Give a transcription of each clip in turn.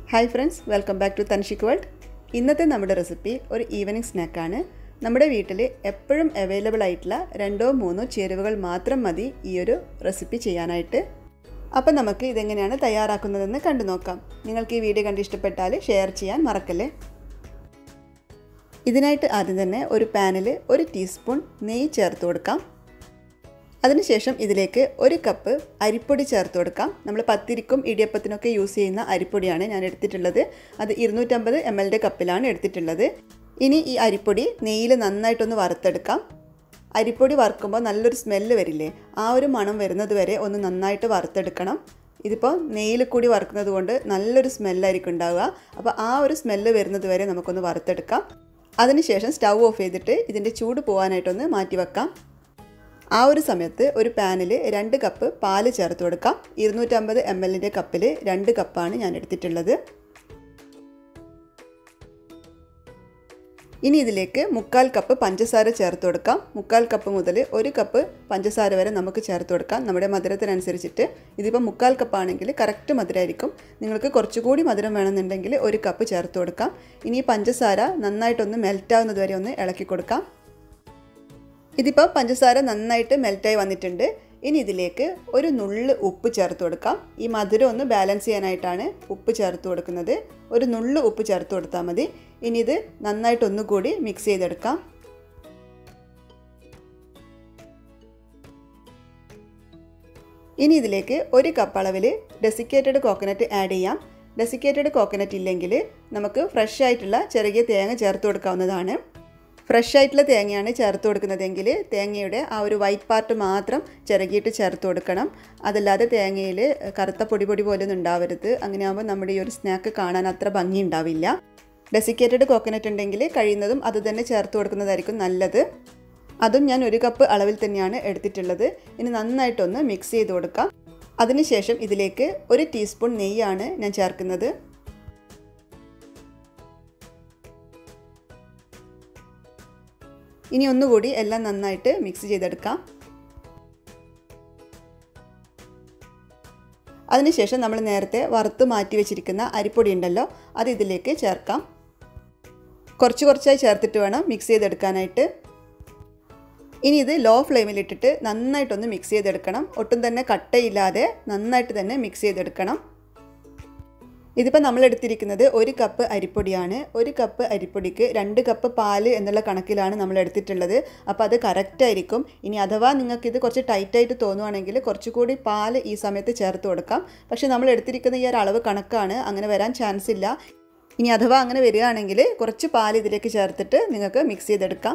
hi friends welcome back to Thanshik world ഇന്നത്തെ നമ്മുടെ recipe ഒരു ഈവനിങ് സ്നാക്കാണ് നമ്മുടെ വീട്ടിൽ എപ്പോഴും അവൈലബിൾ ആയിട്ടുള്ള രണ്ടോ മൂന്നോ ചേരുവകൾ മാത്രം മതി ഈ ഒരു റെസിപ്പി ചെയ്യാനായിട്ട് അപ്പം നമുക്ക് ഇതെങ്ങനെയാണ് തയ്യാറാക്കുന്നതെന്ന് കണ്ടു നോക്കാം നിങ്ങൾക്ക് ഈ വീഡിയോ കണ്ട് ഇഷ്ടപ്പെട്ടാൽ ഷെയർ ചെയ്യാൻ മറക്കല്ലേ ഇതിനായിട്ട് ആദ്യം തന്നെ ഒരു പാനിൽ ഒരു ടീസ്പൂൺ നെയ്യ് ചേർത്ത് കൊടുക്കാം അതിനുശേഷം ഇതിലേക്ക് ഒരു കപ്പ് അരിപ്പൊടി ചേർത്ത് കൊടുക്കാം നമ്മൾ പത്തിരിക്കും ഇടിയപ്പത്തിനൊക്കെ യൂസ് ചെയ്യുന്ന അരിപ്പൊടിയാണ് ഞാൻ എടുത്തിട്ടുള്ളത് അത് ഇരുന്നൂറ്റമ്പത് എം എല്ലിൻ്റെ കപ്പിലാണ് എടുത്തിട്ടുള്ളത് ഇനി ഈ അരിപ്പൊടി നെയ്യിൽ നന്നായിട്ടൊന്ന് വറുത്തെടുക്കാം അരിപ്പൊടി വറുക്കുമ്പോൾ നല്ലൊരു സ്മെല്ല് വരില്ലേ ആ ഒരു മണം വരുന്നത് വരെ ഒന്ന് നന്നായിട്ട് വറുത്തെടുക്കണം ഇതിപ്പോൾ നെയ്യിൽ കൂടി വറുക്കുന്നത് കൊണ്ട് നല്ലൊരു സ്മെല്ലായിരിക്കും ഉണ്ടാവുക അപ്പോൾ ആ ഒരു സ്മെല്ല് വരുന്നത് വരെ നമുക്കൊന്ന് വറുത്തെടുക്കാം അതിനുശേഷം സ്റ്റൗ ഓഫ് ചെയ്തിട്ട് ഇതിൻ്റെ ചൂട് പോകാനായിട്ടൊന്ന് മാറ്റി വെക്കാം ആ ഒരു സമയത്ത് ഒരു പാനിൽ രണ്ട് കപ്പ് പാല് ചേർത്ത് കൊടുക്കാം ഇരുന്നൂറ്റമ്പത് എം എല്ലിൻ്റെ കപ്പിൽ രണ്ട് കപ്പാണ് ഞാൻ എടുത്തിട്ടുള്ളത് ഇനി ഇതിലേക്ക് മുക്കാൽ കപ്പ് പഞ്ചസാര ചേർത്ത് കൊടുക്കാം മുക്കാൽ കപ്പ് മുതൽ ഒരു കപ്പ് പഞ്ചസാര വരെ നമുക്ക് ചേർത്ത് കൊടുക്കാം നമ്മുടെ മധുരത്തിനനുസരിച്ചിട്ട് ഇതിപ്പോൾ മുക്കാൽ കപ്പാണെങ്കിൽ കറക്റ്റ് മധുരമായിരിക്കും നിങ്ങൾക്ക് കുറച്ചുകൂടി മധുരം വേണമെന്നുണ്ടെങ്കിൽ ഒരു കപ്പ് ചേർത്ത് കൊടുക്കാം ഇനി പഞ്ചസാര നന്നായിട്ടൊന്ന് മെൽറ്റാവുന്നത് വരെ ഒന്ന് ഇളക്കി കൊടുക്കാം ഇതിപ്പോൾ പഞ്ചസാര നന്നായിട്ട് മെൽറ്റായി വന്നിട്ടുണ്ട് ഇനി ഇതിലേക്ക് ഒരു നുള്ള് ഉപ്പ് ചേർത്ത് കൊടുക്കാം ഈ മധുരം ഒന്ന് ബാലൻസ് ചെയ്യാനായിട്ടാണ് ഉപ്പ് ചേർത്ത് കൊടുക്കുന്നത് ഒരു നുള്ള് ഉപ്പ് ചേർത്ത് കൊടുത്താൽ മതി ഇനി ഇത് നന്നായിട്ട് ഒന്നുകൂടി മിക്സ് ചെയ്തെടുക്കാം ഇനി ഇതിലേക്ക് ഒരു കപ്പ് അളവിൽ ഡെസിക്കേറ്റഡ് കോക്കനട്ട് ആഡ് ചെയ്യാം ഡെസിക്കേറ്റഡ് കോക്കനട്ട് ഇല്ലെങ്കിൽ നമുക്ക് ഫ്രഷ് ആയിട്ടുള്ള ചെറിയ തേങ്ങ ചേർത്ത് കൊടുക്കാവുന്നതാണ് ഫ്രഷ് ആയിട്ടുള്ള തേങ്ങയാണ് ചേർത്ത് കൊടുക്കുന്നതെങ്കിൽ തേങ്ങയുടെ ആ ഒരു വൈറ്റ് പാർട്ട് മാത്രം ചിരകിയിട്ട് ചേർത്ത് കൊടുക്കണം അതല്ലാതെ തേങ്ങയിൽ കറുത്ത പൊടി പൊടി പോലൊന്നും ഉണ്ടാവരുത് അങ്ങനെയാകുമ്പോൾ നമ്മുടെ ഈ ഒരു സ്നാക്ക് കാണാൻ അത്ര ഭംഗി ഉണ്ടാവില്ല ഡെസിക്കേറ്റഡ് കോക്കനട്ട് ഉണ്ടെങ്കിൽ കഴിയുന്നതും അത് തന്നെ ചേർത്ത് കൊടുക്കുന്നതായിരിക്കും നല്ലത് അതും ഞാൻ ഒരു കപ്പ് അളവിൽ തന്നെയാണ് എടുത്തിട്ടുള്ളത് ഇനി നന്നായിട്ടൊന്ന് മിക്സ് ചെയ്ത് കൊടുക്കാം അതിനുശേഷം ഇതിലേക്ക് ഒരു ടീസ്പൂൺ നെയ്യാണ് ഞാൻ ചേർക്കുന്നത് ഇനി ഒന്നുകൂടി എല്ലാം നന്നായിട്ട് മിക്സ് ചെയ്തെടുക്കാം അതിനുശേഷം നമ്മൾ നേരത്തെ വറുത്ത് മാറ്റി വെച്ചിരിക്കുന്ന അരിപ്പൊടി ഉണ്ടല്ലോ അത് ഇതിലേക്ക് ചേർക്കാം കുറച്ച് കുറച്ചായി ചേർത്തിട്ട് വേണം മിക്സ് ചെയ്തെടുക്കാനായിട്ട് ഇനി ഇത് ലോ ഫ്ലെയിമിലിട്ടിട്ട് നന്നായിട്ടൊന്ന് മിക്സ് ചെയ്തെടുക്കണം ഒട്ടും തന്നെ കട്ടയില്ലാതെ നന്നായിട്ട് തന്നെ മിക്സ് ചെയ്തെടുക്കണം ഇതിപ്പോൾ നമ്മൾ എടുത്തിരിക്കുന്നത് ഒരു കപ്പ് അരിപ്പൊടിയാണ് ഒരു കപ്പ് അരിപ്പൊടിക്ക് രണ്ട് കപ്പ് പാല് എന്നുള്ള കണക്കിലാണ് നമ്മൾ എടുത്തിട്ടുള്ളത് അപ്പോൾ അത് കറക്റ്റ് ആയിരിക്കും ഇനി അഥവാ നിങ്ങൾക്കിത് കുറച്ച് ടൈറ്റായിട്ട് തോന്നുവാണെങ്കിൽ കുറച്ചുകൂടി പാല് ഈ സമയത്ത് ചേർത്ത് കൊടുക്കാം പക്ഷേ നമ്മൾ എടുത്തിരിക്കുന്ന ഈ ഒരു അളവ് കണക്കാണ് അങ്ങനെ വരാൻ ചാൻസ് ഇല്ല ഇനി അഥവാ അങ്ങനെ വരികയാണെങ്കിൽ കുറച്ച് പാൽ ഇതിലേക്ക് ചേർത്തിട്ട് നിങ്ങൾക്ക് മിക്സ് ചെയ്തെടുക്കാം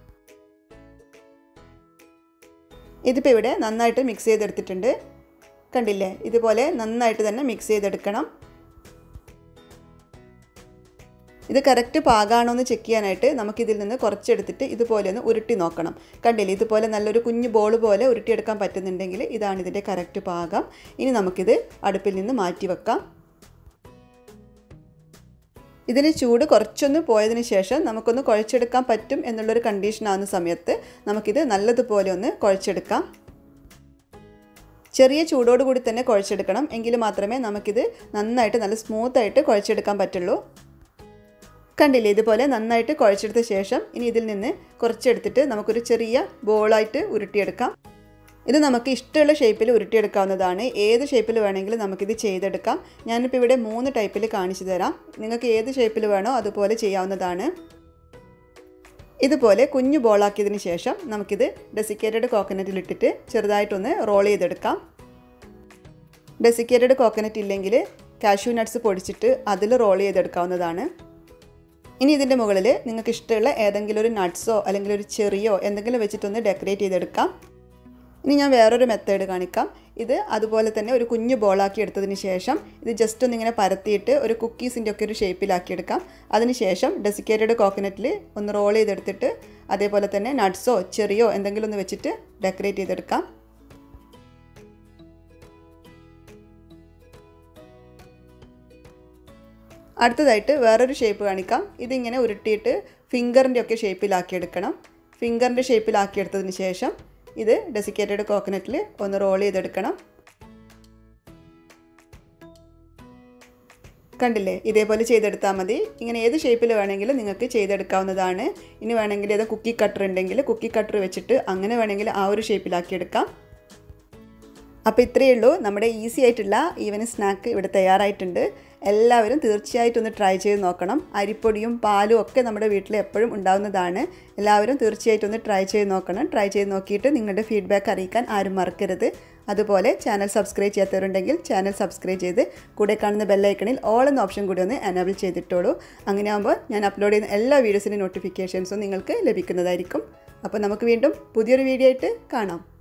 ഇതിപ്പോൾ ഇവിടെ നന്നായിട്ട് മിക്സ് ചെയ്തെടുത്തിട്ടുണ്ട് കണ്ടില്ലേ ഇതുപോലെ നന്നായിട്ട് തന്നെ മിക്സ് ചെയ്തെടുക്കണം ഇത് കറക്റ്റ് പാകാണോ എന്ന് ചെക്ക് ചെയ്യാനായിട്ട് നമുക്കിതിൽ നിന്ന് കുറച്ചെടുത്തിട്ട് ഇതുപോലെ ഒന്ന് ഉരുട്ടി നോക്കണം കണ്ടില്ലേ ഇതുപോലെ നല്ലൊരു കുഞ്ഞു ബോൾ പോലെ ഉരുട്ടിയെടുക്കാൻ പറ്റുന്നുണ്ടെങ്കിൽ ഇതാണ് ഇതിൻ്റെ കറക്റ്റ് പാകം ഇനി നമുക്കിത് അടുപ്പിൽ നിന്ന് മാറ്റി വെക്കാം ഇതിന് ചൂട് കുറച്ചൊന്ന് പോയതിന് ശേഷം നമുക്കൊന്ന് കുഴച്ചെടുക്കാൻ പറ്റും എന്നുള്ളൊരു കണ്ടീഷൻ ആകുന്ന സമയത്ത് നമുക്കിത് നല്ലതുപോലെ ഒന്ന് കുഴച്ചെടുക്കാം ചെറിയ ചൂടോടുകൂടി തന്നെ കുഴച്ചെടുക്കണം എങ്കിൽ മാത്രമേ നമുക്കിത് നന്നായിട്ട് നല്ല സ്മൂത്തായിട്ട് കുഴച്ചെടുക്കാൻ പറ്റുള്ളൂ കണ്ടില്ലേ ഇതുപോലെ നന്നായിട്ട് കുഴച്ചെടുത്ത ശേഷം ഇനി ഇതിൽ നിന്ന് കുറച്ചെടുത്തിട്ട് നമുക്കൊരു ചെറിയ ബോളായിട്ട് ഉരുട്ടിയെടുക്കാം ഇത് നമുക്ക് ഇഷ്ടമുള്ള ഷേപ്പിൽ ഉരുട്ടിയെടുക്കാവുന്നതാണ് ഏത് ഷേപ്പിൽ വേണമെങ്കിലും നമുക്കിത് ചെയ്തെടുക്കാം ഞാനിപ്പോൾ ഇവിടെ മൂന്ന് ടൈപ്പിൽ കാണിച്ചു തരാം നിങ്ങൾക്ക് ഏത് ഷേപ്പിൽ വേണോ അതുപോലെ ചെയ്യാവുന്നതാണ് ഇതുപോലെ കുഞ്ഞു ബോളാക്കിയതിന് ശേഷം നമുക്കിത് ഡെസിക്കേറ്റഡ് കോക്കനറ്റിലിട്ടിട്ട് ചെറുതായിട്ടൊന്ന് റോൾ ചെയ്തെടുക്കാം ഡെസിക്കേറ്റഡ് കോക്കനറ്റ് ഇല്ലെങ്കിൽ കാഷ്യൂ നട്ട്സ് പൊടിച്ചിട്ട് അതിൽ റോൾ ചെയ്തെടുക്കാവുന്നതാണ് ഇനി ഇതിൻ്റെ മുകളിൽ നിങ്ങൾക്ക് ഇഷ്ടമുള്ള ഏതെങ്കിലും ഒരു നട്ട്സോ അല്ലെങ്കിൽ ഒരു ചെറിയോ എന്തെങ്കിലും വെച്ചിട്ടൊന്ന് ഡെക്കറേറ്റ് ചെയ്തെടുക്കാം ഇനി ഞാൻ വേറൊരു മെത്തേഡ് കാണിക്കാം ഇത് അതുപോലെ തന്നെ ഒരു കുഞ്ഞു ബോളാക്കി എടുത്തതിന് ശേഷം ഇത് ജസ്റ്റ് ഒന്നിങ്ങനെ പരത്തിയിട്ട് ഒരു കുക്കീസിൻ്റെ ഒക്കെ ഒരു ഷേപ്പിലാക്കി എടുക്കാം അതിനുശേഷം ഡെസിക്കേറ്റഡ് കോക്കനറ്റിൽ ഒന്ന് റോൾ ചെയ്തെടുത്തിട്ട് അതേപോലെ തന്നെ നട്ട്സോ ചെറിയോ എന്തെങ്കിലും ഒന്ന് വെച്ചിട്ട് ഡെക്കറേറ്റ് ചെയ്തെടുക്കാം അടുത്തതായിട്ട് വേറൊരു ഷേപ്പ് കാണിക്കാം ഇതിങ്ങനെ ഉരുട്ടിയിട്ട് ഫിംഗറിൻ്റെ ഒക്കെ ഷേപ്പിലാക്കിയെടുക്കണം ഫിംഗറിൻ്റെ ഷേപ്പിലാക്കിയെടുത്തതിന് ശേഷം ഇത് ഡെസിക്കേറ്റഡ് കോക്കനറ്റിൽ ഒന്ന് റോൾ ചെയ്തെടുക്കണം കണ്ടില്ലേ ഇതേപോലെ ചെയ്തെടുത്താൽ മതി ഇങ്ങനെ ഏത് ഷേപ്പിൽ വേണമെങ്കിലും നിങ്ങൾക്ക് ചെയ്തെടുക്കാവുന്നതാണ് ഇനി വേണമെങ്കിൽ ഏത് കുക്കി കട്ടർ ഉണ്ടെങ്കിൽ കുക്കി കട്ടർ വെച്ചിട്ട് അങ്ങനെ വേണമെങ്കിൽ ആ ഒരു ഷേപ്പിലാക്കിയെടുക്കാം അപ്പോൾ ഇത്രയേ ഉള്ളൂ നമ്മുടെ ഈസി ആയിട്ടുള്ള ഈവനിങ് സ്നാക്ക് ഇവിടെ തയ്യാറായിട്ടുണ്ട് എല്ലാവരും തീർച്ചയായിട്ടും ഒന്ന് ട്രൈ ചെയ്ത് നോക്കണം അരിപ്പൊടിയും പാലും ഒക്കെ നമ്മുടെ വീട്ടിൽ എപ്പോഴും ഉണ്ടാവുന്നതാണ് എല്ലാവരും തീർച്ചയായിട്ടും ഒന്ന് ട്രൈ ചെയ്ത് നോക്കണം ട്രൈ ചെയ്ത് നോക്കിയിട്ട് നിങ്ങളുടെ ഫീഡ്ബാക്ക് അറിയിക്കാൻ ആരും മറക്കരുത് അതുപോലെ ചാനൽ സബ്സ്ക്രൈബ് ചെയ്യാത്തവരുണ്ടെങ്കിൽ ചാനൽ സബ്സ്ക്രൈബ് ചെയ്ത് കൂടെ കാണുന്ന ബെല്ലൈക്കണിൽ ഓൾ എന്ന ഓപ്ഷൻ കൂടി ഒന്ന് എനേബിൾ ചെയ്തിട്ടോളൂ അങ്ങനെ ആകുമ്പോൾ ഞാൻ അപ്ലോഡ് ചെയ്യുന്ന എല്ലാ വീഡിയോസിൻ്റെ നോട്ടിഫിക്കേഷൻസും നിങ്ങൾക്ക് ലഭിക്കുന്നതായിരിക്കും അപ്പോൾ നമുക്ക് വീണ്ടും പുതിയൊരു വീഡിയോ ആയിട്ട് കാണാം